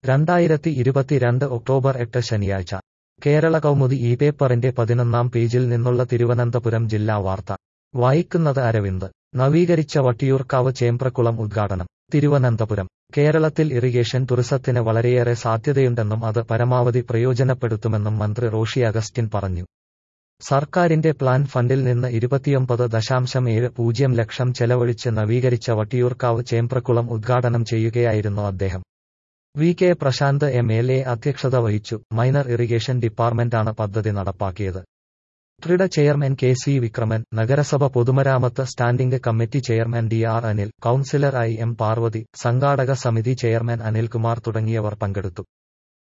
രണ്ടായിരത്തി ഇരുപത്തിരണ്ട് ഒക്ടോബർ എട്ട് ശനിയാഴ്ച കേരള കൗമുദി ഈ പേപ്പറിന്റെ പതിനൊന്നാം പേജിൽ നിന്നുള്ള തിരുവനന്തപുരം ജില്ലാ വാർത്ത വായിക്കുന്നത് അരവിന്ദ് നവീകരിച്ച വട്ടിയൂർക്കാവ് ചേമ്പ്രക്കുളം ഉദ്ഘാടനം തിരുവനന്തപുരം കേരളത്തിൽ ഇറിഗേഷൻ ടൂറിസത്തിന് വളരെയേറെ സാധ്യതയുണ്ടെന്നും അത് പരമാവധി പ്രയോജനപ്പെടുത്തുമെന്നും മന്ത്രി റോഷി അഗസ്റ്റിൻ പറഞ്ഞു സർക്കാരിന്റെ പ്ലാൻ ഫണ്ടിൽ നിന്ന് ഇരുപത്തിയൊമ്പത് ദശാംശം ഏഴ് പൂജ്യം ലക്ഷം ചെലവഴിച്ച് നവീകരിച്ച വട്ടിയൂർക്കാവ് ചേമ്പ്രക്കുളം ഉദ്ഘാടനം ചെയ്യുകയായിരുന്നു അദ്ദേഹം V K Prashanth M L A അധ്യക്ഷത വഹിച്ചു മൈനർ ഇറിഗേഷൻ ഡിപ്പാർട്ട്മെന്റാണ് പദ്ധതി നടപ്പാക്കിയത് TRIDA chairman K C Vikraman നഗരസഭ പൊതുമരാമത്ത് standing committee chairman D R Anil councillor I M Parvathi സംഘാടക സമിതി ചെയർമാൻ അനിൽകുമാർ തുടങ്ങിയവർ പങ്കെടുത്തു